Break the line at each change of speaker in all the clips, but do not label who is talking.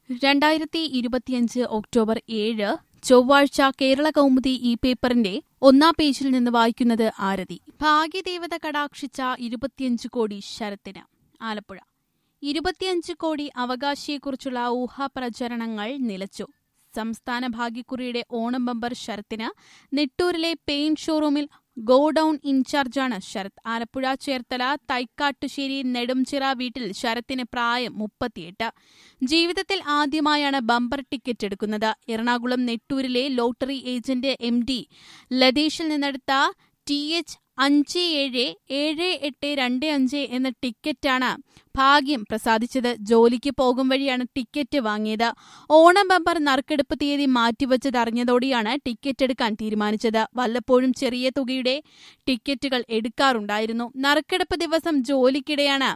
രണ്ടായിരത്തി ഇരുപത്തിയഞ്ച് ഒക്ടോബർ ഏഴ് ചൊവ്വാഴ്ച കേരള കൗമുദി ഈ പേപ്പറിന്റെ ഒന്നാം പേജിൽ നിന്ന് വായിക്കുന്നത് ആരതി ഭാഗ്യദേവത കടാക്ഷിച്ച ഇരുപത്തിയഞ്ച് കോടി ശരത്തിന് ആലപ്പുഴ ഇരുപത്തിയഞ്ച് കോടി അവകാശിയെക്കുറിച്ചുള്ള ഊഹാപ്രചരണങ്ങൾ നിലച്ചു സംസ്ഥാന ഭാഗ്യക്കുറിയുടെ ഓണം ബമ്പർ ശരത്തിന് നെട്ടൂരിലെ പെയിന്റ് ഷോറൂമിൽ ഗോഡൌൺ ഇൻചാർജാണ് ശരത് ആലപ്പുഴ ചേർത്തല തൈക്കാട്ടുശ്ശേരി നെടുംചിറ വീട്ടിൽ ശരത്തിന് പ്രായം മുപ്പത്തിയെട്ട് ജീവിതത്തിൽ ആദ്യമായാണ് ബമ്പർ ടിക്കറ്റ് എടുക്കുന്നത് എറണാകുളം നെട്ടൂരിലെ ലോട്ടറി ഏജന്റ് എം ഡി ലതീഷിൽ നിന്നെടുത്ത ടി എച്ച് അഞ്ച് ഏഴ് ഏഴ് എട്ട് രണ്ട് അഞ്ച് എന്ന ടിക്കറ്റാണ് ഭാഗ്യം പ്രസാദിച്ചത് ജോലിക്ക് പോകും വഴിയാണ് ടിക്കറ്റ് വാങ്ങിയത് ഓണം ബമ്പർ നറുക്കെടുപ്പ് തീയതി മാറ്റിവെച്ചതറിഞ്ഞതോടെയാണ് ടിക്കറ്റ് എടുക്കാൻ തീരുമാനിച്ചത് വല്ലപ്പോഴും ചെറിയ തുകയുടെ ടിക്കറ്റുകൾ എടുക്കാറുണ്ടായിരുന്നു നറുക്കെടുപ്പ് ദിവസം ജോലിക്കിടെയാണ്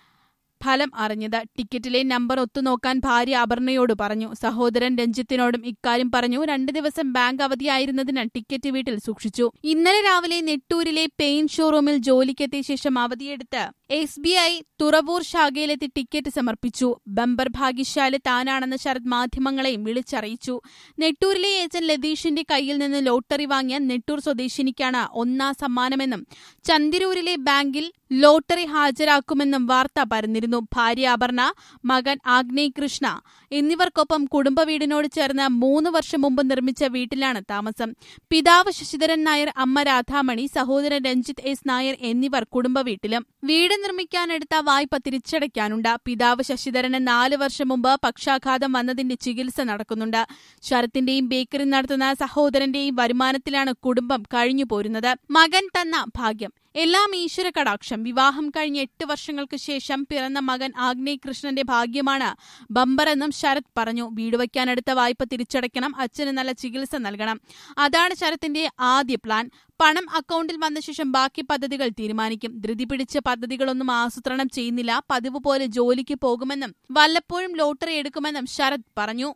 ഫലം അറിഞ്ഞത് ടിക്കറ്റിലെ നമ്പർ ഒത്തുനോക്കാൻ ഭാര്യ അപർണയോട് പറഞ്ഞു സഹോദരൻ രഞ്ജിത്തിനോടും ഇക്കാര്യം പറഞ്ഞു രണ്ടു ദിവസം ബാങ്ക് അവധിയായിരുന്നതിനാൽ ടിക്കറ്റ് വീട്ടിൽ സൂക്ഷിച്ചു ഇന്നലെ രാവിലെ നെട്ടൂരിലെ പെയിന്റ് ഷോറൂമിൽ ജോലിക്കെത്തിയ ശേഷം അവധിയെടുത്ത് എസ് ബി ഐ തുറവൂർ ശാഖയിലെത്തി ടിക്കറ്റ് സമർപ്പിച്ചു ബമ്പർ ഭാഗ്യശാലി താനാണെന്ന് ശരത് മാധ്യമങ്ങളെയും വിളിച്ചറിയിച്ചു നെട്ടൂരിലെ ഏജന്റ് ലതീഷിന്റെ കയ്യിൽ നിന്ന് ലോട്ടറി വാങ്ങിയ നെട്ടൂർ സ്വദേശിനിക്കാണ് ഒന്നാം സമ്മാനമെന്നും ചന്ദിരൂരിലെ ബാങ്കിൽ ലോട്ടറി ഹാജരാക്കുമെന്നും വാർത്ത പരന്നിരുന്നു ഭാര്യ അപർണ മകൻ ആഗ്നേയ് കൃഷ്ണ എന്നിവർക്കൊപ്പം കുടുംബ വീടിനോട് ചേർന്ന് മൂന്ന് വർഷം മുമ്പ് നിർമ്മിച്ച വീട്ടിലാണ് താമസം പിതാവ് ശശിധരൻ നായർ അമ്മ രാധാമണി സഹോദരൻ രഞ്ജിത്ത് എസ് നായർ എന്നിവർ കുടുംബ വീട്ടിലും വീട് നിർമ്മിക്കാനെടുത്ത വായ്പ തിരിച്ചടയ്ക്കാനുണ്ട് പിതാവ് ശശിധരന് നാല് വർഷം മുമ്പ് പക്ഷാഘാതം വന്നതിന്റെ ചികിത്സ നടക്കുന്നുണ്ട് ശരത്തിന്റെയും ബേക്കറി നടത്തുന്ന സഹോദരന്റെയും വരുമാനത്തിലാണ് കുടുംബം കഴിഞ്ഞു പോരുന്നത് മകൻ തന്ന ഭാഗ്യം എല്ലാം ഈശ്വര കടാക്ഷം വിവാഹം കഴിഞ്ഞ എട്ട് വർഷങ്ങൾക്ക് ശേഷം പിറന്ന മകൻ ആഗ്നേയ് കൃഷ്ണന്റെ ഭാഗ്യമാണ് ബമ്പറെന്നും ശരത് പറഞ്ഞു വീട് വയ്ക്കാനെടുത്ത വായ്പ തിരിച്ചടയ്ക്കണം അച്ഛന് നല്ല ചികിത്സ നൽകണം അതാണ് ശരത്തിന്റെ ആദ്യ പ്ലാൻ പണം അക്കൗണ്ടിൽ വന്ന ശേഷം ബാക്കി പദ്ധതികൾ തീരുമാനിക്കും ധൃതി പിടിച്ച പദ്ധതികളൊന്നും ആസൂത്രണം ചെയ്യുന്നില്ല പതിവ് പോലെ ജോലിക്ക് പോകുമെന്നും വല്ലപ്പോഴും ലോട്ടറി എടുക്കുമെന്നും ശരത് പറഞ്ഞു